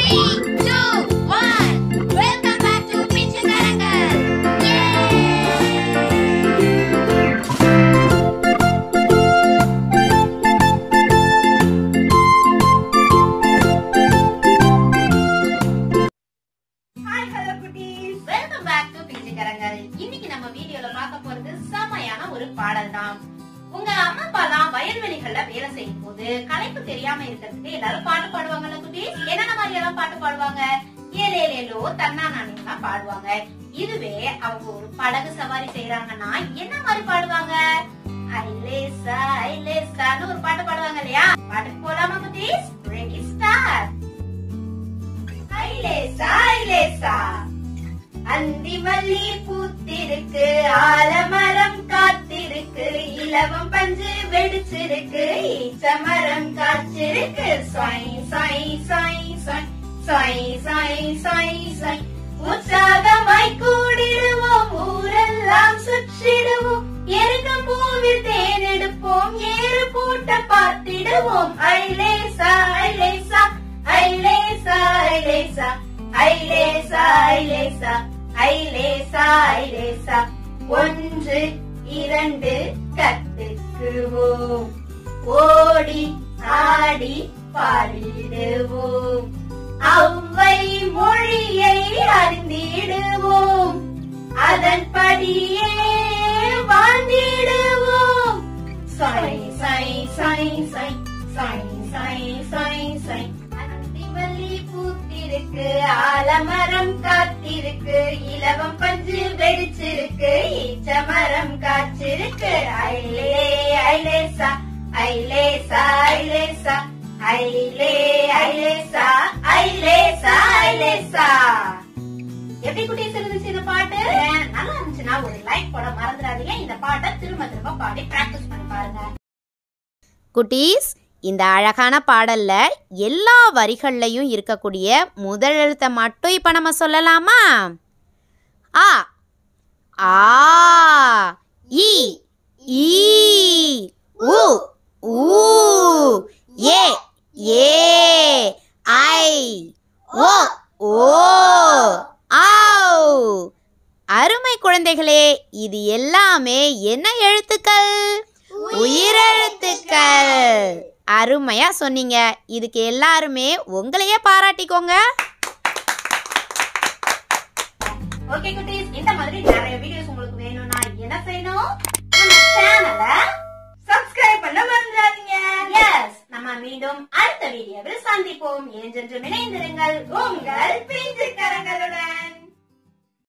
Three, two, one. Welcome back to பிச்சைக்காரங்கள். Yay! Hi hello குட்டீஸ் welcome back to பிச்சைக்காரங்கள் இன்னைக்கு நம்ம வீடியோல பார்க்க போறது செமையான ஒரு பாடல் தான் உங்க அம்மா அப்பா தான் வயல்வெளிகள்ல வேலை செய்யும் போது களைப்பு தெரியாம இருக்கிறதுக்கு எல்லாரும் பாட்டு பாடுவாங்கல்ல குட்டீஸ் என்னென்ன மாதிரி எல்லாம் பாட்டு பாடுவாங்க ஏலேலேலோ தன்னா நானேலாம் பாடுவாங்க இதுவே அவங்க ஒரு படகு சவாரி செய்யறாங்கன்னா என்ன மாதிரி பாடுவாங்க ஐலேசா ஐலேசான்னு ஒரு பாட்டு பாடுவாங்க இல்லையா பாட்டுக்கு போலாமா குட்டீஸ் ரெடி ஸ்டார்ட் ஐலேசா ஐலேசா அந்தி மல்லி பூத்திருக்கு ஆலமரம் காத்திருக்கு இலவம் பஞ்சு வெடிச்சிருக்கு ஈச்ச மரம் காய்ச்சிருக்கு சாய் சாய் சாய் சாய் சாய் சாய் சாய் சாய் உற்சாகமாய் கூடிடுவோம் ஊரெல்லாம் சுற்றிடுவோம் எருக்கம் பூவில் தேனெடுப்போம் ஏறு பூட்ட பார்த்திடுவோம் ஐலேசா ஐலேசா ஐலேசா ஐலேசா ஐலேசா ஐலேசா ஐலேசா ஐலேசா ஒன்று இரண்டு கத்துக்குவோம் ஓடி ஆடி பாடிடுவோம் அவ்வை மொழியை அறிந்திடுவோம் அதன்படியே வாழ்ந்திடுவோம் சாய் சாய் சாய் சாய் சாய் சாய் சாய் சாய் அந்திமல்லி பூத்திருக்கு ஆலமரம் காத்திருக்கு இலவம் பஞ்சு வெடிச்சிருக்கு ஈச்ச மரம் காய்ச்சிருக்கு ஐலே ஐலேசா ஐலேசா ஐலேசா ஐலே ஐலேசா ஐலேசா ஐலேசா எப்படி குட்டீஸ் இருந்துச்சு இந்த பாட்டு நல்லா இருந்துச்சுன்னா ஒரு லைக் போட மறந்துடாதீங்க இந்த பாட்டை திரும்ப திரும்ப பாடி பிராக்டிஸ் பண்ணி பாருங்க குட்டீஸ் இந்த அழகான பாடல்ல எல்லா வரிகள்லையும் இருக்கக்கூடிய முதல் எழுத்தை மட்டும் இப்போ நம்ம சொல்லலாமா ஆ ஆ இ ஈ உ ஊ ஏ ஏ ஐ ஓ ஓ ஆவ் அருமை குழந்தைகளே இது எல்லாமே என்ன எழுத்துக்கள் உயிரெழுத்துக்கள் அருமையா சொன்னீங்க இதுக்கு எல்லாருமே உங்களையே பாராட்டிக்கோங்க ஓகே குட்டீஸ் இந்த மாதிரி நிறைய வீடியோஸ் உங்களுக்கு வேணும்னா என்ன செய்யணும் நம்ம சேனலை சப்ஸ்கிரைப் பண்ண மறந்துடாதீங்க எஸ் நம்ம மீண்டும் அடுத்த வீடியோவில் சந்திப்போம் என்றென்றும் இணைந்திருங்கள் உங்கள் பிஞ்சு